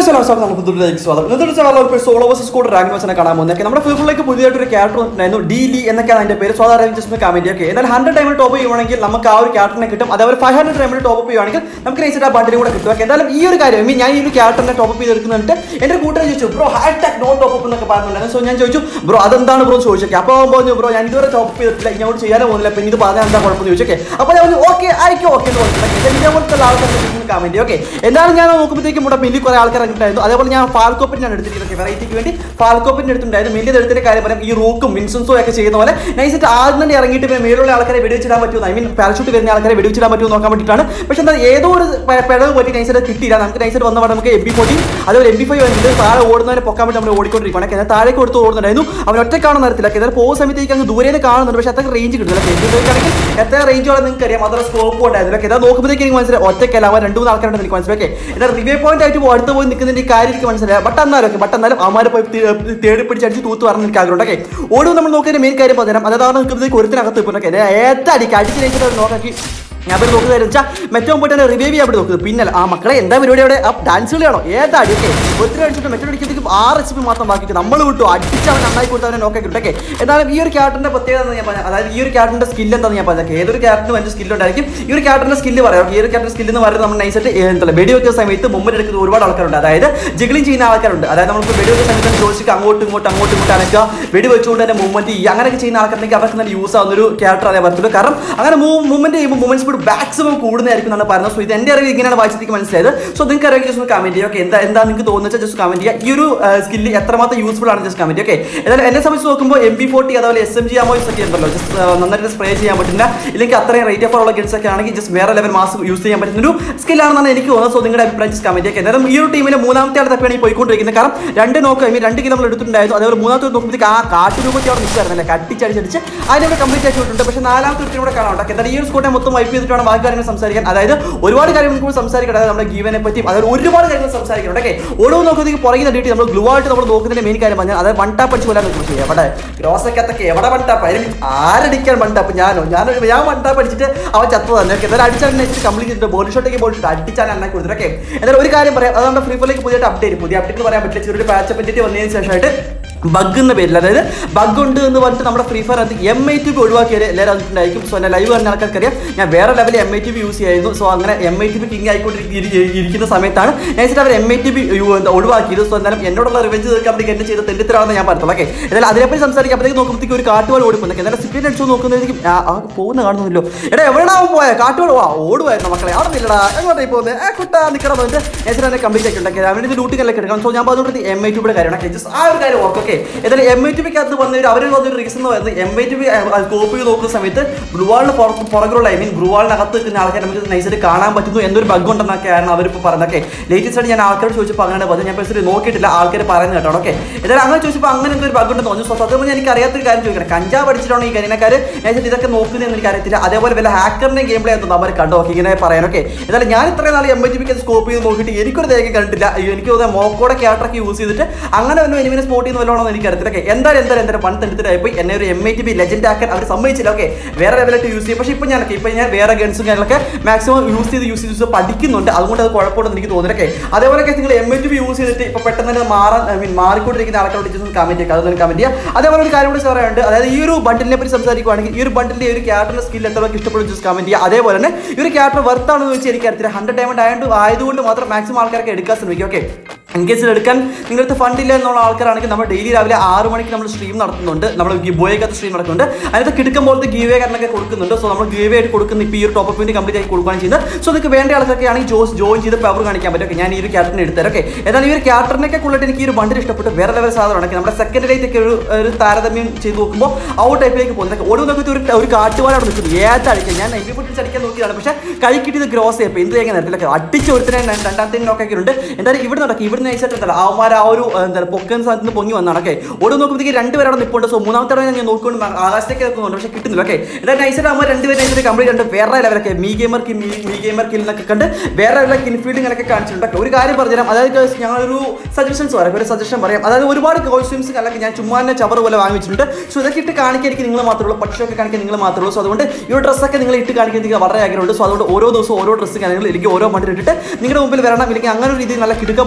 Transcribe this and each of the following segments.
സ്ഥലം നമുക്ക് ദുരിതയ്ക്ക് സ്വാഗതം ഇന്നത്തെ ചാനൽ നമുക്ക് സോളോ വേഴ്സസ് സ്കൂൾ റാങ്ക് മാച്ചിനെ കാണാൻ പോകുന്നത് നമ്മുടെ ഫീഫിലേക്ക് പുതിയതായിട്ട് ഒരു ക്യാരക്ടർ വന്നിട്ടുണ്ടായിരുന്നു ഡി ലി എന്നൊക്കെയാണ് അതിന്റെ പേര് സോ അതായത് ജസ്റ്റ് കമന്റ് ഒക്കെ എന്നാൽ ഹൺഡ്രഡ് ടൈമിൽ ടോപ്പ് ചെയ്യുവാണെങ്കിൽ നമുക്ക് ആ ഒരു ക്യാരക്ടറിനെ കിട്ടും അതേപോലെ ഫൈവ് ഹൺഡ്രഡ് ടൈമിൽ ടോപ്പ് ചെയ്യുവാണെങ്കിൽ നമുക്ക് നൈസായിട്ട് ആ ബണ്ടിലും കൂടെ കിട്ടും Okay, എന്തായാലും ഈ ഒരു കാര്യം I mean, ഞാൻ ഈ ഒരു ക്യാരക്ടറിനെ ടോപ്പ് ചെയ്തെടുക്കുന്നുണ്ട് എന്റെ കൂട്ടുകാർ ചോദിച്ചു bro hashtag no top എന്നൊക്കെ പറയുന്നുണ്ടായിരുന്നു സോ ഞാൻ ചോദിച്ചു ബ്രോ അതെന്താണ് ബ്രോ ചോദിച്ചോക്കെ അപ്പോൾ അവൻ പറഞ്ഞു ബ്രോ ഞാൻ ഇതുവരെ ടോപ്പ് ചെയ്തിട്ടില്ല ഇങ്ങോട്ട് ചെയ്യാനോ പോകുന്നില്ല പിന്നെ ഇത് പറഞ്ഞാൽ എന്താ കുഴപ്പമെന്ന് ചോദിച്ചോക്കെ അപ്പോൾ ഞാൻ പറഞ്ഞു ഓക്കെ ആയിക്കോ ഓക്കെ എന്ന് പറഞ്ഞു ഇതേപോലത്തെ ആൾക്കാർ കമന്റ് ഓക്കെ എന്താണ് ഞാൻ നോക്കുമ്പോഴത്തേക്കും ഇവിടെ മില്ലി കുറെ ആൾക്കാർ ഇറങ്ങിയിട്ടുണ്ടായിരുന്നു അതേപോലെ ഞാൻ ഫാൽക്കോപ്പിനാണ് എടുത്തിരിക്കുന്നത് വെറൈറ്റിക്ക് വേണ്ടി ഫാൽക്കോപ്പിന് എടുത്തിട്ടുണ്ടായിരുന്നു മില്ലി എടുത്തിന്റെ കാര്യം പറയാം ഈ റൂക്കും മിൻസൻസും ഒക്കെ ചെയ്യുന്ന പോലെ നൈസായിട്ട് ആദ്യം തന്നെ ഇറങ്ങിയിട്ട് പിന്നെ മേലുള്ള ആൾക്കാരെ വെടിവെച്ചിടാൻ പറ്റുമോ ഐ മീൻ പാരഷൂട്ട് വരുന്ന ആൾക്കാരെ വെടിവെച്ചിടാൻ പറ്റുമോ നോക്കാൻ വേണ്ടിയിട്ടാണ് പക്ഷെ എന്താ ഏതോ ഒരു പ- പിഴവ് പറ്റി നൈസായിട്ട് കിട്ടിയില്ല നമുക്ക് നൈസായിട്ട് വന്ന നമുക്ക് എം ബി ഫോർട്ടി അതേപോലെ എം ബി ഫൈവ് വന്നിട്ട് താഴെ ഓടുന്നവരെ പൊക്കാൻ വേണ്ടി നമ്മൾ ഓടിക്കൊണ്ടിരിക്കുകയാണ് എന്നാൽ താഴേക്ക് കൊടുത്ത് ഓടുന്നുണ്ടായിരുന്നു അവൻ ഒറ്റ കാണുന്ന തരത്തില്ല എന്നാൽ പോകുന്ന സമയത്തേക്ക് അങ്ങ് ദൂരെ നിന്ന് കാണുന്നുണ്ട് പക്ഷെ അത്ര റേഞ്ച് കിട്ടില്ല എം ബി ഫൈവ് ആണെങ്കിൽ എത്ര റേഞ്ചോടെ നിങ്ങൾക്ക് അറിയാം അത്ര സ്കോപ്പ് ഉണ്ടായിരുന്നു ഓക്കെ എന്നാൽ നോക്കുമ്പോഴത്തേക്ക് എനിക്ക് മനസ്സിലായി ഒറ്റയ്ക്കല്ല അവൻ രണ്ട് മൂന്ന് ആൾക്കാരുണ്ട് എനിക്ക് മനസ്സിലായി ഓക്കെ എന്നാൽ റിവ്യൂ പോയിന്റ് ആയിട്ട് അടുത്ത് പോയി നിൽക്കുന്നതിന്റെ ഈ കാര്യം എനിക്ക് മനസ്സിലായി ബട്ട് എന്നാലും ഓക്കെ ബട്ട് എന്നാലും അവന്മാരെ പോയി തേ- തേടി പിടിച്ച് അടിച്ച് തൂത്ത് പറഞ്ഞ എനിക്ക് ആഗ്രഹം ഓക്കെ ഓടും നമ്മൾ നോക്കിയതിന്റെ മെയിൻ കാര്യം പറഞ്ഞുതരാം അതാണ് നിൽക്കുന്നതിലേക്ക് ഒരുത്തിനകത്ത് ഇപ്പോൾ ഓക്കെ ഏത്തടിക്ക് അടിച്ച് കഴിഞ്ഞിട്ട് നോക്കി ഞാൻ ഇപ്പോൾ നോക്കുന്നത് വെച്ചാൽ മറ്റോ പോയിട്ട് തന്നെ റിവൈവ് ചെയ്യാൻ വേണ്ടി നോക്കുന്നത് പിന്നെ ആ മക്കളെ എന്താ പരിപാടി അവിടെ ആ ഡാൻസ് കളിയാണോ ഏതാ അടിയൊക്കെ ഒത്തിരി അടിച്ചിട്ട് മറ്റൊരു അടിക്കുന്നതിക്ക് ആറ് എച്ച് പി മാത്രം ബാക്കി നമ്മൾ വിട്ടു അടിച്ച് അവൻ നന്നായി കൊടുത്ത് അവനെ നോക്കി കിട്ടൊക്കെ എന്നാലും ഈ ഒരു ക്യാരക്ടറിന്റെ പ്രത്യേകത എന്ന് ഞാൻ പറഞ്ഞത് അതായത് ഈ ഒരു ക്യാരക്ടറിന്റെ സ്കിൽ എന്താണെന്ന് ഞാൻ പറഞ്ഞത് ഏതൊരു ക്യാരക്ടറിനും അതിന്റെ സ്കിൽ ഉണ്ടായിരിക്കും ഈ ഒരു ക്യാരക്ടറിന്റെ സ്കില്ല് പറയാം ഈ ഒരു ക്യാരക്ടർ സ്കില്ല് എന്ന് പറയുന്നത് നമ്മൾ നൈസായിട്ട് എന്താ വെടി വെക്കുന്ന സമയത്ത് മുമ്പിൽ എടുക്കുന്ന ഒരുപാട് ആൾക്കാരുണ്ട് അതായത് ജിഗ്ലിംഗ് ചെയ്യുന്ന ആൾക്കാരുണ്ട് അതായത് നമുക്ക് വെടി വെക്കുന്ന സമയത്ത് ജോസിക്ക് അങ്ങോട്ടും ഇങ്ങോട്ടും അങ്ങോട്ടും ഇങ്ങോട്ടും അനക്കുക വെടി വെച്ചുകൊണ്ട് തന്നെ മൂവ്മെന്റ് ചെയ്യുക അങ്ങനെയൊക്കെ ചെയ്യുന്ന ആൾക്കാരുണ്ടെങ്കിൽ അവർക്ക് നല്ല യൂസ് ആവുന്ന ഒരു ക്യാരക്ടർ അതേ പറ്റുള്ളൂ കാരണം അങ്ങനെ മൂവ്മെന്റ് ചെയ്യുമ്പോൾ മൂവ്മെന്റ് സ്പീഡ് മാക്സിമം കൂടുന്നതായിരിക്കും എന്നാണ് പറയുന്നത് സോ ഇത് എന്റെ അറിവ് ഇങ്ങനെയാണ് വായിച്ചതിക്ക് മനസ്സിലായത് സോ നിങ്ങൾക്ക് അറിയാം ജസ്റ്റ് കമന്റ് ചെയ്യുക ഓക്കെ എന്താ എന്താ നിങ്ങൾക്ക് തോന്നുന്നത് ജസ്റ്റ് കമന്റ് ചെയ്യുക ഈ ഒരു സ്കില്ല് എത്രമാത്രം യൂസ്ഫുൾ ആണ് ജസ്റ്റ് കമന്റ് ഓക്കെ എന്നാലും എന്നെ സംബന്ധിച്ച് നോക്കുമ്പോൾ എം ബി ഫോർട്ടി അതുപോലെ എസ് എം ജി ആമോയ്സ് ഒക്കെ ഉണ്ടല്ലോ ജസ്റ്റ് നന്നായിട്ട് സ്പ്രേ ചെയ്യാൻ പറ്റില്ല ഇല്ലെങ്കിൽ അത്രയും റേറ്റ് ഓഫ് ഉള്ള ഗെയിംസ് ഒക്കെ ആണെങ്കിൽ ജസ്റ്റ് വേറെ ലെവൽ മാസ് യൂസ് ചെയ്യാൻ പറ്റുന്ന ഒരു സ്കില്ലാണെന്നാണ് എനിക്ക് തോന്നുന്നത് സോ നിങ്ങളുടെ അഭിപ്രായം ജസ്റ്റ് കമന്റ് ചെയ്യുക എന്നാലും ഈ ഒരു ടീമിലെ മൂന്നാമത്തെ ആൾ തപ്പിയാണ് ഈ പോയിക്കൊണ്ടിരിക്കുന്നത് കാരണം രണ്ട് നോക്ക് ഐ മീൻ രണ്ട് കിലോ നമ്മൾ എടുത്തിട്ടുണ്ടായിരുന്നു അതേപോലെ മൂന്നാമത്തെ നോക്കുമ്പോഴത്തേക്ക് ആ കാട്ടുരൂപത്തിൽ അവിടെ നിൽക്കുമായിരുന്നല്ലേ കട്ടിച്ചടിച്ചടിച്ച് അതിനെ കംപ്ലീറ്റ് ആക്കി വിട്ടിട്ടുണ്ട് പക്ഷേ നാലാമത്തെ ഒരുത്തിനും കൂടെ കാണാം കേട്ടോ എന്നാൽ ഈ ഒരു സ്കോട്ടെ മൊത്തം വൈപ്പ് ചെയ്തിട്ടാണ് ബാക്കി കാര്യങ്ങൾ സംസാരിക്കാൻ അതായത് ഒരുപാട് കാര്യങ്ങൾ നമുക്ക് സംസാരിക്കണം അതായത് നമ്മുടെ ഗീവനെ പറ്റിയും അതായത് ഒരുപാട് കാര്യങ്ങൾ സംസാരിക്കണം ഓക്കെ ഓരോ നോക്കുന്നതിന് പുറകിൽ തട്ടിയിട്ട് നമ്മൾ ഗ്ലൂ ആയിട്ട് നമ്മൾ നോക്കുന്നതിന്റെ മെയിൻ കാര്യം പറഞ്ഞാൽ അതായത് വൺ ടാപ്പ് അടിച്ച് കൊല്ലാൻ നോക്കും ചെയ്യാം എവിടെ ഗ്രോസൊക്കെ എവിടെ വൺ ടാപ്പ് അതിൽ ആരടിക്കാൻ വൺ ടാപ്പ് ഞാനോ ഞാൻ ഞാൻ വൺ ടാപ്പ് അടിച്ചിട്ട് അവൻ ചത്തു തന്നെ ഓക്കെ എന്നാലും അടിച്ചാൽ കംപ്ലീറ്റ് ചെയ്തിട്ട് ബോഡി ഷോട്ടേക്ക് ബോഡി ഷോട്ട് അടിച്ചാൽ എണ്ണ കൊടുത്തിട്ട് ഓക്കെ എന്നാലും ഒരു കാര്യം പറയാം അത് നമ്മുടെ ഫ്രീ ഫയറിലേക്ക് പുതിയ അപ്ഡേറ്റ് പുതിയ അപ്ഡേറ്റ് പറയാൻ പറ്റില്ല ചെറിയൊരു പാച്ച് പറ്റിയിട്ട് വന്നതിന് ശേഷമായിട്ട് ബഗ് എന്ന പേരിൽ അതായത് ബഗ് ഉണ്ട് എന്ന് പറഞ്ഞിട്ട് നമ്മുടെ ഫ്രീ ഫയർ അത് എം ഐ ടി ബി ഒഴിവാക്കിയാൽ എല്ലാവരും വന്നിട്ടുണ്ടായിരിക്കും സോ എൻ്റെ ലൈവ് കാണുന്ന ആൾക്കാർക്കറിയാം ഞാൻ വേറെ ലെവലിൽ M I T B use ചെയ്യായിരുന്നു സോ അങ്ങനെ M I T B king ആയിക്കൊണ്ടിരിക്കുന്ന സമയത്താണ് നൈസിട്ട് അവർ എം ഐ ടി ബി ഒഴിവാക്കിയത് സോ എന്നാലും എന്നോടുള്ള റിവെഞ്ച് തീർക്കാൻ വേണ്ടി എന്നെ ചെയ്ത തെണ്ടിത്തരാണെന്ന് ഞാൻ പറഞ്ഞത് ഓക്കെ എന്നാലും അതിനെപ്പറ്റി സംസാരിക്കും അപ്പോഴത്തേക്ക് നോക്കുമ്പോഴത്തേക്ക് ഒരു കാട്ടുവാൾ ഓടിപ്പോന്നൊക്കെ എന്നാലും സ്ക്രീൻ അടിച്ചു നോക്കുന്നതായിരിക്കും ആ ആ, പോകുന്ന കാണുന്നില്ലോ എടാ എവിടെയാവും പോയ കാട്ടുവാൾ ആ ഓടുമായിരുന്നു മക്കളെ അവിടെ ഇല്ലടാ എങ്ങോട്ടേ പോകുന്നത് ആ കുട്ട നിൽക്കണം എന്നിട്ട് നൈസിട്ട് എന്നെ കംപ്ലീറ്റ് ആക്കി ഉണ്ടാക്കി അവൻ്റെ ലൂട്ടിങ്ങെല്ലാം എടുക്കണം സോ ഞാൻ പറഞ്ഞുകൊണ്ട് എം ഐ ടി ബിയുടെ കാര്യമാണ് ജസ്റ്റ് ആ ഒരു കാര്യം ഓർക്കും ഓക്കെ എന്നാലും എം ഐ ടി ബിക്കകത്ത് വന്നൊരു അവർ വന്നൊരു റീസൺ എന്ന് പറയുന്നത് M I T B copy ചെയ്ത് നോക്കുന്ന സമയത്ത് ബ്ലുവാളിന് പുറത്ത് പുറകിലുള്ള ഐ മീൻ ബ്ലുവാളിനകത്ത് നിൽക്കുന്ന ആൾക്കാർ നമുക്ക് നൈസായിട്ട് കാണാൻ പറ്റുന്നു എന്നൊരു ബഗ് ഉണ്ടെന്നൊക്കെയാണ് അവരിപ്പോൾ പറഞ്ഞതൊക്കെ ലേറ്റസ്റ്റ് ആയിട്ട് ഞാൻ ആൾക്കാരോട് ചോദിച്ചപ്പോൾ അങ്ങനെ പറഞ്ഞു ഞാൻ പേഴ്സണലി നോക്കിയിട്ടില്ല ആൾക്കാർ പറയുന്നത് കേട്ടോ ഓക്കെ എന്നാലും അങ്ങനെ ചോദിച്ചപ്പോൾ അങ്ങനെ എന്തൊരു ബഗ് ഉണ്ടെന്ന് തോന്നുന്നു സോ സത്യം പറഞ്ഞാൽ എനിക്ക് അറിയാത്തൊരു കാര്യം ചോദിക്കണം കഞ്ചാവ് അടിച്ചിട്ടാണ് ഈ കാര്യക്കാർ നൈസായിട്ട് ഇതൊക്കെ നോക്കുന്നതെന്ന് എനിക്ക് അറിയത്തില്ല അതേപോലെ വല്ല ഹാക്കറിൻ്റെയും ഗെയിം പ്ലേ എന്തോ അവർ കണ്ടു നോക്കി ഇങ്ങനെ പറയാനൊക്കെ എന്നാലും ഞാൻ ഇത്രയും നാൾ എം ഐ ടി ബിക്ക് സ്കോപ്പ് ചെയ്ത് നോക്കിയിട്ട് എനിക്കൊരു തേങ്ങ കണ്ടില്ല അയ്യോ, എനിക്ക് തോന്നുന്നത് മോക്കോടെ ക്യാരക്ടറൊക്കെ യൂസ് ചെയ്തിട്ട് അങ്ങനെ വല്ല എനിമിനെ സ്പോട്ട് ചെയ്യുന്ന വല്ലതാണോ എനിക്ക് അറിയത്തില്ല ഓക്കെ എന്തായാലും എന്തായാലും എന്തായാലും പണ്ട് തെണ്ടിത്തരായിപ്പോയി എന്നെ ഒരു M I T B legend ആക്കാൻ അവർ സമ്മതിച്ചില്ല ഓക്കെ വേറെ ലെവലായിട്ട് യൂസ് ചെയ്യും പക്ഷേ ഇപ്പോൾ ഞാനൊക്കെ ഇപ്പോൾ ഞാൻ വേറെ ഗൺസും കാര്യങ്ങളൊക്കെ മാക്സിമം യൂസ് ചെയ്ത് യൂസ് ചെയ്ത് പഠിക്കുന്നുണ്ട് അതുകൊണ്ട് അത് കുഴപ്പമുണ്ടെന്ന് എനിക്ക് തോന്നുന്നു ഓക്കെ അതേപോലെ നിങ്ങൾ M I T B use ചെയ്തിട്ട് ഇപ്പോൾ പെട്ടെന്ന് തന്നെ മാറാൻ ഐ മീൻ മാറിക്കൊണ്ടിരിക്കുന്ന ആൾക്കാരോട് ജസ്റ്റ് കമൻറ്റ് ചെയ്യുക അതൊന്നും കമൻറ്റ് ചെയ്യുക അതേപോലെ ഒരു കാര്യം കൂടി പറയാനുണ്ട് അതായത് ഈ ഒരു ബണ്ടിലിനെ പറ്റി സംസാരിക്കുവാണെങ്കിൽ ഈ ഒരു ബണ്ടിലെ ഒരു ക്യാരക്ടറിന്റെ സ്കിൽ എത്രയൊക്കെ ഇഷ്ടപ്പെടും ജസ്റ്റ് കമൻറ്റ് ചെയ്യുക അതേപോലെ തന്നെ ഈ ഒരു ക്യാരക്ടർ വർത്താണെന്ന് വെച്ചാൽ എനിക്ക് അറിയത്തില്ല ഹൺഡ്രഡ് ഡയമണ്ട് ആയതുകൊണ്ട് ആയതുകൊണ്ട് മാത്രം മാക്സിമം ആൾക്കാരൊക്കെ എടുക്കാൻ ശ്രമിക്കും ഓക്കെ ഇൻ കേസിൽ എടുക്കാൻ നിങ്ങളുടെ ഫണ്ട് ഇല്ല എന്നുള്ള ആൾക്കാരാണെങ്കിൽ നമ്മൾ ഡെയിലി രാവിലെ ആറ് മണിക്ക് നമ്മൾ സ്ട്രീം നടത്തുന്നുണ്ട് നമ്മൾ ബോയൊക്കെ സ്ട്രീം നടക്കുന്നുണ്ട് അതിനകത്ത് കിടക്കും പോലത്തെ ഗീവേ കാരണമൊക്കെ കൊടുക്കുന്നുണ്ട് സോ നമ്മൾ ഗീവേ ആയിട്ട് കൊടുക്കുന്ന ഇപ്പോൾ ഈ ഒരു ടോപ്പ് വേണ്ടി കംപ്ലീറ്റ് ആയി കൊടുക്കുകയാണ് ചെയ്യുന്നത് സോ നിങ്ങൾക്ക് വേണ്ട ആൾക്കൊക്കെ ആണെങ്കിൽ ജോസ് ജോയിൻ ചെയ്ത് പവർ കാണിക്കാൻ പറ്റും Okay, ഞാൻ ഈ ഒരു ക്യാരക്ടറിനെ എടുത്തരാം ഓക്കെ എന്നാൽ ഈ ഒരു ക്യാരക്ടറിനൊക്കെ ഉള്ളിട്ട് എനിക്ക് ഈ ഒരു ബണ്ടിൽ ഇഷ്ടപ്പെട്ടു വേറെ ലെവൽ സാധനമാണ് നമ്മുടെ സെക്കൻഡ് ഡേറ്റ് ഒക്കെ ഒരു ഒരു താരതമ്യം ചെയ്ത് നോക്കുമ്പോൾ ആ ഒരു ടൈപ്പിലേക്ക് പോകുന്നത് ഓരോ നോക്കി ഒരു ഒരു കാട്ടുവാനാണ് നിൽക്കുന്നത് ഏതടിക്കാൻ ഞാൻ എബി പൊട്ടിച്ച് അടിക്കാൻ നോക്കിയതാണ് പക്ഷേ കൈ കിട്ടിയത് ഗ്രോസ് ചെയ്യപ്പോൾ എന്ത് ചെയ്യാൻ നേരത്തിലൊക്കെ അടിച്ച് ഒരുത്തിനെ ഞാൻ രണ്ടാമത്തെ നോക്കി ഉണ്ട് എന്തായാലും ഇവിടെ നടക്കും ഇവിടെ നയിച്ചിട്ട് ഉണ്ടല്ലോ അവന്മാർ ആ ഒരു എന്താ പൊക്കൻ സ്ഥലത്ത് നിന്ന് പൊങ്ങി വന്നാണ് ഓക്കെ ഓടി നോക്കുമ്പോഴത്തേക്ക് രണ്ടുപേരവിടെ നിൽപ്പുണ്ട് സോ മൂന്നാമത്തെ തവണ ഞാൻ നോക്കിക്കൊണ്ട് ആകാശത്തേക്ക് നോക്കുന്നുണ്ട് പക്ഷേ കിട്ടുന്നില്ല ഓക്കെ എന്തായാലും നൈസായിട്ട് അമ്മ രണ്ടുപേരും നൈസായിട്ട് കംപ്ലീറ്റ് ഉണ്ട് വേറെ ലെവലൊക്കെ me gamer kill me gamer kill എന്നൊക്കെ കണ്ട് വേറെ ലെവലൊക്കെ ഇൻഫീൽഡിങ്ങൊക്കെ കാണിച്ചിട്ടുണ്ട് Okay, ഒരു കാര്യം പറഞ്ഞുതരാം അതായത് guys, ഞങ്ങളൊരു സജഷൻസ് പറയാം ഒരു സജഷൻ പറയാം അതായത് ഒരുപാട് കോസ്റ്റ്യൂംസ് അല്ലെങ്കിൽ ഞാൻ ചുമ്മാ തന്നെ ചവർ പോലെ വാങ്ങി വെച്ചിട്ടുണ്ട് സോ ഇതൊക്കെ ഇട്ട് കാണിക്കാൻ എനിക്ക് നിങ്ങൾ മാത്രമേ ഉള്ളൂ പക്ഷമൊക്കെ കാണിക്കാൻ നിങ്ങൾ മാത്രമേ ഉള്ളൂ സോ അതുകൊണ്ട് ഈ ഒരു ഡ്രസ്സൊക്കെ നിങ്ങൾ ഇട്ട് കാണിക്കാൻ എനിക്ക് വളരെ ആഗ്രഹമുണ്ട് സോ അതുകൊണ്ട് ഓരോ ദിവസവും ഓരോ ഡ്രസ്സ് കാര്യങ്ങൾ എനിക്ക് ഓരോ മണ്ടിൽ ഇട്ടിട്ട് നിങ്ങളുടെ മുമ്പിൽ വരണം ഇല്ലെങ്കിൽ അങ്ങനെ ഒരു രീതിയിൽ നല്ല കിടുക്ക പോലത്തെ ഒരു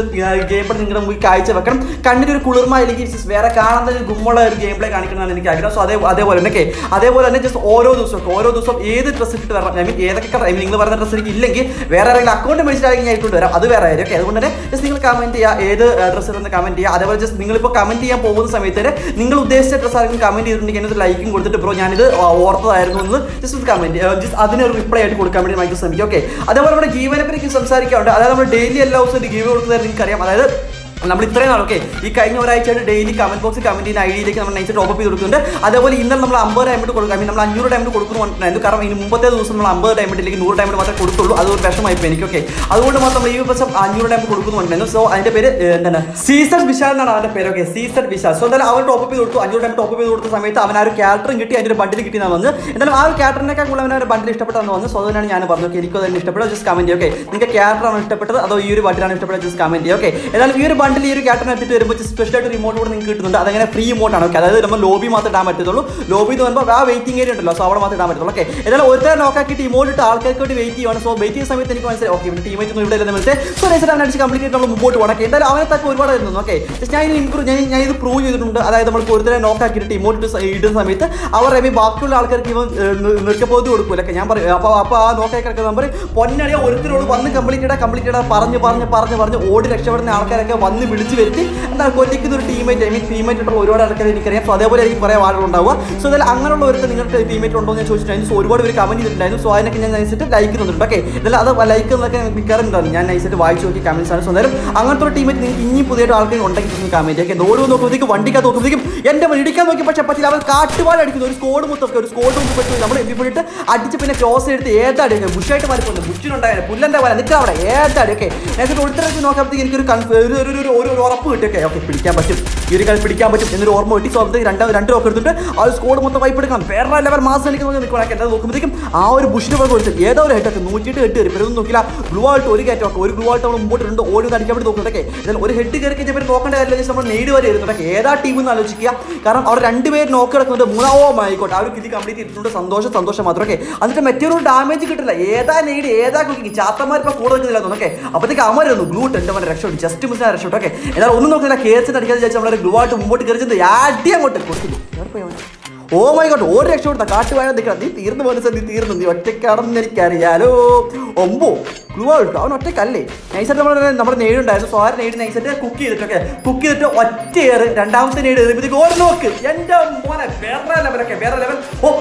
ഗെയിം പ്ലേ നിങ്ങളുടെ മുമ്പിൽ കാഴ്ച വെക്കണം കണ്ണിന് ഒരു കുളിർമ അല്ലെങ്കിൽ just വേറെ കാണാൻ തന്നെ ഗുമ്മുള്ള ഒരു ഗെയിം പ്ലേ കാണിക്കണമെന്നാണ് എനിക്ക് ആഗ്രഹം സോ അതേ അതേപോലെ തന്നെ okay, അതേപോലെ തന്നെ ജസ്റ്റ് ഓരോ ദിവസവും ഓരോ ദിവസവും ഏത് ഡ്രസ്സ് ഇട്ട് വരണം ഐ മീൻ ഏതൊക്കെ കളർ ഐ മീൻ നിങ്ങൾ പറയുന്ന ഡ്രസ്സ് എനിക്ക് ഇല്ലെങ്കിൽ വേറെ ആരെങ്കിലും അക്കൗണ്ട് മേടിച്ചിട്ടാണെങ്കിൽ ഞാൻ ഇട്ടുകൊണ്ട് വരാം അത് വേറെ ആയിരിക്കും ഓക്കെ അതുകൊണ്ട് തന്നെ ജസ്റ്റ് നിങ്ങൾ കമന്റ് ചെയ്യുക ഏത് ഡ്രസ്സ് ഇടുന്ന കമന്റ് ചെയ്യുക അതേപോലെ ജസ്റ്റ് നിങ്ങളിപ്പോൾ കമന്റ് ചെയ്യാൻ പോകുന്ന സമയത്ത് തന്നെ നിങ്ങൾ ഉദ്ദേശിച്ച ഡ്രസ്സ് ആരെങ്കിലും കമന്റ് ചെയ്തിട്ടുണ്ടെങ്കിൽ എന്നൊരു ലൈക്കും കൊടുത്തിട്ട് ബ്രോ ഞാനിത് ഓർത്തതായിരുന്നു എന്ന് ജസ്റ്റ് കമന്റ് ജസ്റ്റ് അതിനൊരു റിപ്ലൈ ആയിട്ട് കൊടുക്കാൻ വേണ്ടി നമുക്ക് ശ്രമിക്കും ഓക്കെ അതേപോലെ നമ്മുടെ ജീവനെ പറ്റി സംസാരിക്കാറുണ്ട് അതായത് നമ്മൾ ഡെയിലി എല്ലാ ദിവസവും ഒരു ഗീവ് കൊടുക്കുന്നത് നിങ്ങൾക്കറിയാം അതായത് നമ്മൾ ഇത്രയും നാൾ ഓക്കെ ഈ കഴിഞ്ഞ ഒരാഴ്ചയായിട്ട് ഡെയിലി കമന്റ് ബോക്സിൽ കമന്റ് ചെയ്യുന്ന ഐ ഡിയിലേക്ക് നമ്മൾ നൈറ്റ് ടോപ്പ് ചെയ്ത് കൊടുക്കുന്നുണ്ട് അതേപോലെ ഇന്നലെ നമ്മൾ അമ്പത് ഡയമണ്ട് കൊടുക്കും ഐ മീൻ നമ്മൾ അഞ്ഞൂറ് ഡയമണ്ട് കൊടുക്കുന്നുണ്ടായിരുന്നു കാരണം ഇനി മുമ്പത്തെ ദിവസം നമ്മൾ അമ്പത് ഡയമണ്ട് ഇല്ലെങ്കിൽ നൂറ് ഡയമണ്ട് മാത്രമേ കൊടുത്തുള്ളൂ അത് ഒരു വിഷമമായി പോയി എനിക്ക് ഓക്കെ അതുകൊണ്ട് മാത്രം നമ്മൾ ഈ ദിവസം അഞ്ഞൂറ് ഡയമണ്ട് കൊടുക്കുന്നുണ്ടായിരുന്നു സോ അതിന്റെ പേര് ഏഹ്, എന്താണ് സീസൺ വിശാൽ എന്നാണ് അവന്റെ പേര് ഓക്കെ സീസൺ വിശാൽ സോ എന്തായാലും അവൻ ടോപ്പ് ചെയ്ത് കൊടുത്തു അഞ്ഞൂറ് ഡയമണ്ട് ടോപ്പ് ചെയ്ത് കൊടുത്ത സമയത്ത് അവൻ ആ ഒരു ക്യാരക്ടറും കിട്ടി അതിന്റെ ഒരു ബണ്ടിൽ കിട്ടിയെന്ന് വന്ന് എന്തായാലും ആ ഒരു ക്യാരക്ടറിനേക്കാൾ കൂടുതൽ അവൻ ആ ഒരു ബണ്ടിൽ ഇഷ്ടപ്പെട്ടെന്ന് വന്നു സോ അതിനാണ് ഞാൻ പറഞ്ഞു ഓക്കെ എനിക്ക് തന്നെ ഇഷ്ടപ്പെട്ടത് ജസ്റ്റ് കമന്റ് ഓക്കെ നിങ്ങൾക്ക് ക്യാരക്ടറാണ് ഇഷ്ടപ്പെട്ടത് അതോ ഈ ഒരു ബണ്ടിലാണ് ഇഷ്ടപ്പെട്ടത് ജസ്റ്റ് കമന്റ് ചെയ്യുക ഓക്കെ ഏതായാലും ഈ ഒരു ബണ്ടിൽ ഈ ഒരു ക്യാരക്ടറിനെ എത്തിയിട്ട് വരുമ്പോൾ സ്പെഷ്യൽ ആയിട്ട് റിമോട്ട് കൂടെ നിങ്ങൾക്ക് കിട്ടുന്നുണ്ട് അതങ്ങനെ ഫ്രീ ഇമോട്ടാണ് ഓക്കെ അതായത് നമ്മൾ ലോബി മാത്രമേ ഇടാൻ പറ്റത്തുള്ളൂ ലോബി എന്ന് പറയുമ്പോൾ ആ വെയിറ്റിംഗ് ഏരിയ ഉണ്ടല്ലോ സോ അവിടെ മാത്രമേ ഇടാൻ പറ്റത്തുള്ളൂ ഓക്കെ ഏതായാലും ഒരുത്തരം നോക്കാക്കിയിട്ട് ഇമോട്ട് ഇട്ട് ആൾക്കാർക്ക് വേണ്ടി വെയിറ്റ് ചെയ്യുവാണ് സോ വെയിറ്റ് ചെയ്യുന്ന സമയത്ത് എനിക്ക് മനസ്സിലായി ഓക്കെ ഇവിടെ ടീമേറ്റ് ഒന്നും ഇവിടെ ഇല്ലെന്ന് മനസ്സിലായി സോ രജിസ്റ്റർ അവൻ അടിച്ച് കംപ്ലീറ്റ് നമ്മൾ മുമ്പോട്ട് പോകണം ഓക്കെ എന്തായാലും അവനെ തക്ക ഒരുപാട് ആയിരുന്നു ഓക്കെ ജസ്റ്റ് ഞാൻ ഇമ്പ്രൂവ് ഞാൻ ഞാൻ ഇത് പ്രൂവ് ചെയ്തിട്ടുണ്ട് അതായത് നമ്മൾ ഒരുത്തരം നോക്കാക്കിയിട്ട് ഇമോട്ട് ഇടുന്ന സമയത്ത് അവർ ഐ മീൻ ബാക്കിയുള്ള ആൾക്കാർക്ക് ഇവൻ നിർക്കപ്പോത് കൊടുക്കൂല ഒക്കെ ഞാൻ പറയും അപ്പോൾ അപ്പോൾ ആ നോക്കായി കിടക്കുന്ന നമ്പർ പൊന്നടിയ ഒരുത്തരോട് വന്ന് കംപ്ലീറ്റ് ഇടാ കംപ്ലീറ്റ് ഇടാ പറഞ്ഞ് പറഞ്ഞ് പറഞ്ഞ് പറഞ്ഞ് ഓടി രക്ഷപ്പെടുന്ന ആൾക്കാരൊക്കെ വന്ന് വിളിച്ച് വരുത്തി എന്താ കൊല്ലിക്കുന്ന ഒരു ടീമേറ്റ് ഐ മീൻ ടീമേറ്റ് ഉള്ള ഒരുപാട് ആൾക്കാർ എനിക്കറിയാം സോ അതേപോലെ എനിക്ക് കുറേ ആളുകൾ ഉണ്ടാവുക സോ അതിൽ അങ്ങനെയുള്ള ഒരു നിങ്ങൾക്ക് ടീമേറ്റ് ഉണ്ടോ എന്ന് ഞാൻ ചോദിച്ചിട്ടുണ്ടായിരുന്നു സോ ഒരുപാട് പേര് കമന്റ് ചെയ്തിട്ടുണ്ടായിരുന്നു സോ അതിനൊക്കെ ഞാൻ നൈസിട്ട് ലൈക്ക് തന്നിട്ടുണ്ട് ഓക്കെ ഇതിൽ അത് ലൈക്ക് എന്നൊക്കെ മിക്കാറുണ്ടായിരുന്നു ഞാൻ നൈസിട്ട് വായിച്ചു നോക്കി കമന്റ്സ് ആണ് സോ അന്നേരം അങ്ങനത്തെ ഒരു ടീമേറ്റ് നിങ്ങൾക്ക് ഇനി പുതിയതായിട്ട് ആൾക്കാർ ഉണ്ടെങ്കിൽ നിങ്ങൾ കമന്റ് ഒക്കെ ഓരോ നോക്കുമ്പോഴത്തേക്കും വണ്ടിക്കകത്ത് നോക്കുമ്പോഴത്തേക്കും എൻ്റെ മേൽ ഇടിക്കാൻ നോക്കി പക്ഷേ പറ്റില്ല അവർ കാട്ടുപാട് അടിക്കുന്നു ഒരു സ്കോഡ് മൊത്തം ഒരു സ്കോഡ് മുമ്പ് പറ്റി നമ്മൾ എം പോയിട്ട് അടിച്ച് പിന്നെ ക്രോസ് എടുത്ത് ഏതാടി ബുഷായിട്ട് മാറിപ്പോകുന്നു ബുഷിനുണ്ടായാലും പുല്ലൻ്റെ പോലെ നിൽക്കുക അവിടെ ഏതാടി ഒക്കെ എന്നിട്ട് ഒളിത്തിറക്കി നോക്കുമ്പോഴത്തേക്ക് എനിക്കൊരു കൺഫ് ഒരു ഒരു ഒരു ഒരു ഒരു ഉറപ്പ് കിട്ടി ഓക്കെ ഓക്കെ പിടിക്കാൻ പറ്റും ഈ ഒരു കളി പിടിക്കാൻ പറ്റും എന്നൊരു ഓർമ്മ കിട്ടി സോ അപ്പോഴത്തേക്ക് രണ്ടാമത് രണ്ട് റോക്ക് എടുത്തിട്ട് ആ ഒരു സ്കോഡ് മൊത്തം വൈപ്പ് എടുക്കണം വേറെ ലെവൽ മാസം എനിക്ക് നോക്കി നിൽക്കണം എന്താ നോക്കുമ്പോഴത്തേക്കും ആ ഒരു ബുഷിന് പോലെ കൊടുത്തു ഏതോ ഒരു ഹെഡൊക്കെ നൂറ്റിയിട്ട് ഹെഡ് കയറി ഇവരൊന്നും നോക്കില്ല ഗ്ലൂ ആയിട്ട് ഒരു കയറ്റമൊക്കെ ഒരു ഗ്ലൂ ആയിട്ട് നമ്മൾ മുമ്പോട്ട് രണ്ട് ഓടി ഒന്ന് അടിക്കാൻ വേണ്ടി നോക്കുന്നുണ്ടൊക്കെ എന്നാൽ ഒരു ഹെഡ് കയറി കഴിഞ്ഞാൽ നോക്കേണ്ട കാര്യമില്ല നമ്മൾ നേടി വരെ ഇരുന്നുണ്ടൊക്കെ ഏതാ ടീം എന്ന് ആലോചിക്കുക കാരണം അവർ രണ്ടുപേര് നോക്ക് കിടക്കുന്നുണ്ട് മൂന്നാമോ ആയിക്കോട്ടെ ആ ഒരു കിതി കംപ്ലീറ്റ് ചെയ്തിട്ടുണ്ട് സന്തോഷം സന്തോഷം മാത്രം ഓക്കെ എന്നിട്ട് മറ്റൊരു ഡാമേജ് കിട്ടില്ല ഏതാ നേടി ഏതാ കുക്കി ചാത്തന്മാർ ഇപ്പോൾ കൂടെ നിൽക്കുന്നില്ല തോന്നുന്നു ഓക്കെ അപ്പോഴത്തേക്ക് അമരുന്നു ഗ്ലൂ ടെൻ്റെ അവൻ രക്ഷപ്പെട്ടു ജസ്റ്റ് മിസ് രക്ഷപ്പെട്ടു ഓക്കെ എന്നാൽ ഒന്നും നോക്കുന്നില്ല കേസിന് അടിക്കാതെ വിചാരിച്ചാൽ നമ്മളൊരു ഗ്ലൂ ആയിട്ട് മുമ്പോട്ട് കയറി ചെന്ന് അടി അങ്ങോട്ട് കൊടുത്തില്ല എവിടെ പോയി അവൻ? ഓ മൈ ഗോഡ് ഒരു രക്ഷപ്പെടുത്ത കാട്ടുവാഴ നിൽക്കണം നീ തീർന്നു പോലെ നീ തീർന്നു നീ ഒറ്റയ്ക്കാണെന്ന് എനിക്കറിയാലോ ഒമ്പോ ക്ലൂ ആയിട്ട് അവൻ ഒറ്റയ്ക്കല്ലേ നൈസായിട്ട് നമ്മൾ നമ്മുടെ നേടുണ്ടായിരുന്നു സോ ആ നേടി നൈസായിട്ട് കുക്ക് ചെയ്തിട്ടൊക്കെ കുക്ക് ചെയ്തിട്ട് ഒറ്റ ഏറ് രണ്ടാമത്തെ നേട് എറിയപ്പോഴത്തേക്ക് ഓടി നോക്ക് എൻ്റെ മോനെ വേറെ ലെവലൊക്കെ വേറെ ലെവൽ ഓ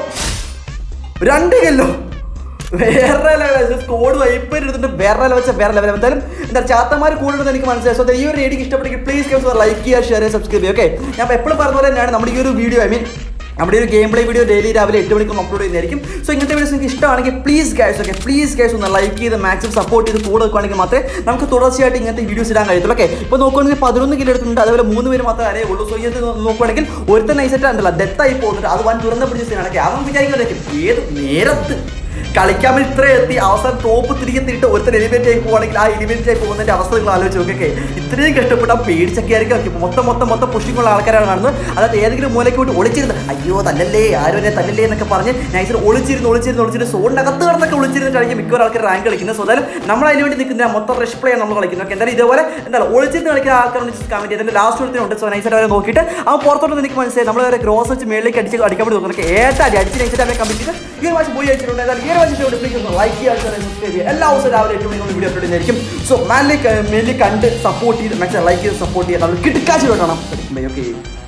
രണ്ട് കില്ലോ വേറെ ലെവൽ സ്കോഡ് വൈപ്പ് എടുത്തിട്ട് വേറെ ലെവൽ വെച്ചാൽ വേറെ ലെവൽ എന്തായാലും എന്താ ചാത്തമാർ കൂടുതൽ എനിക്ക് മനസ്സിലായി സോ ഈ ഒരു റേഡിക്ക് ഇഷ്ടപ്പെട്ടെങ്കിൽ പ്ലീസ് ലൈക്ക് ചെയ്യുക ഷെയർ ചെയ്യുക സബ്സ്ക്രൈബ് ചെയ്യുക ഓക്കെ ഞാൻ എപ്പോഴും പറഞ്ഞ പോലെ തന്നെയാണ് നമ്മുടെ ഈ ഒരു വീഡിയോ ഐ മീൻ നമ്മുടെ ഒരു ഗെയിം പ്ലേ വീഡിയോ ഡെയിലി രാവിലെ എട്ട് മണിക്കും അപ്ലോഡ് ചെയ്യുന്നതായിരിക്കും സോ ഇങ്ങനത്തെ വീഡിയോസ് നിങ്ങൾക്ക് ഇഷ്ടമാണെങ്കിൽ please guys okay please guys ഒന്ന് ലൈക്ക് ചെയ്ത് മാക്സിമം സപ്പോർട്ട് ചെയ്ത് കൂടെ വെക്കുകയാണെങ്കിൽ മാത്രമേ നമുക്ക് തുടർച്ചയായിട്ട് ഇങ്ങനത്തെ വീഡിയോസ് ഇടാൻ കഴിയത്തുള്ളൂ ഓക്കെ ഇപ്പോൾ നോക്കുകയാണെങ്കിൽ പതിനൊന്ന് കിലോ എടുത്തിട്ടുണ്ട് അതുപോലെ മൂന്ന് പേര് മാത്രമേ അറിയേ ഉള്ളൂ സോ ഇത് നോക്കുകയാണെങ്കിൽ ഒരുത്തൻ നൈസായിട്ട് ഉണ്ടല്ലോ ഡെത്തായി പോകുന്നുണ്ട് അത് വൻ തുറന്ന പിടിച്ച സീനാണ് അവൻ വിചാരിക്കുന്നതായിരിക്കും ഏത് നേരത്ത് കളിക്കാൻ വേണ്ടി ഇത്ര എത്തി അവസാനം ടോപ്പ് തിരികെ തിരിട്ട് ഒരുത്തൻ എലിവേറ്റ് ആയി പോകുകയാണെങ്കിൽ ആ എലിവേറ്റ് ആയി പോകുന്നതിന്റെ അവസ്ഥ നിങ്ങൾ ആലോചിച്ച് നോക്കൊക്കെ ഇത്രയും കഷ്ടപ്പെട്ട് ആ പേടിച്ചൊക്കെ ആയിരിക്കും ഒക്കെ മൊത്തം മൊത്തം മൊത്തം പുഷിങ്ങുള്ള ആൾക്കാരാണ് കാണുന്നത് അതായത് ഏതെങ്കിലും മൂലയ്ക്ക് വിട്ട് ഒളിച്ചിരുന്ന് അയ്യോ തല്ലല്ലേ ആരും എന്നെ തല്ലല്ലേ എന്നൊക്കെ പറഞ്ഞ് നൈസിൽ ഒളിച്ചിരുന്ന് ഒളിച്ചിരുന്ന് ഒളിച്ചിരുന്ന് സോണിനകത്ത് കിടന്നൊക്കെ ഒളിച്ചിരുന്നിട്ടായിരിക്കും മിക്കവാറും ആൾക്കാർ റാങ്ക് കളിക്കുന്നത് സോ അതായത് നമ്മൾ അതിന് വേണ്ടി നിൽക്കുന്ന മൊത്തം റഷ് പ്ലേ നമ്മൾ കളിക്കുന്നത് ഓക്കെ എന്തായാലും ഇതേപോലെ എന്താ ഒളിച്ചിരുന്ന് കളിക്കുന്ന ആൾക്കാർ കമന്റ് ചെയ്തിട്ട് ലാസ്റ്റ് ഒരുത്തിനുണ്ട് സോ നൈസായിട്ട് അവരെ നോക്കിയിട്ട് ആ പുറത്തോട്ട് എനിക്ക് മനസ്സിലായി നമ്മൾ വരെ ഗ്രോസ് വെച്ച് മേളിലേക്ക് അടിച്ച് അടിക്കാൻ വേണ്ടി നോക്കുന്നത് ഏട്ടാ അടിച്ച് നൈസായിട്ട് അവരെ കമ്പിറ്റ് ചെയ്ത് ഈ ഒരു പ്രാവശ്യം പോയി അയച്ചിട്ടുണ്ട് ഏതായാലും ഈ ഒരു പ്രാവശ്യം പ്ലീസ് ഒന്ന് ലൈക്ക് ചെയ്യുക സബ്സ്ക്രൈബ് ചെയ്യുക എല്ലാ ദിവസവും രാവിലെ എട്ട് മണിക്കുള്ള വീഡിയോ അപ്ലോഡ് ചെയ്യുന്നതായിരിക്കും സോ മാനിലേക്ക് മെയിൻലി കണ്ട് സപ്പോർട്ട് ചെയ്ത് മാക്സിമം ലൈക്ക് ചെയ്ത് സപ്പോർട്ട് ചെയ്യുക നമ്മൾ കിടക്കാച്ച് വേണം ഓക്കെ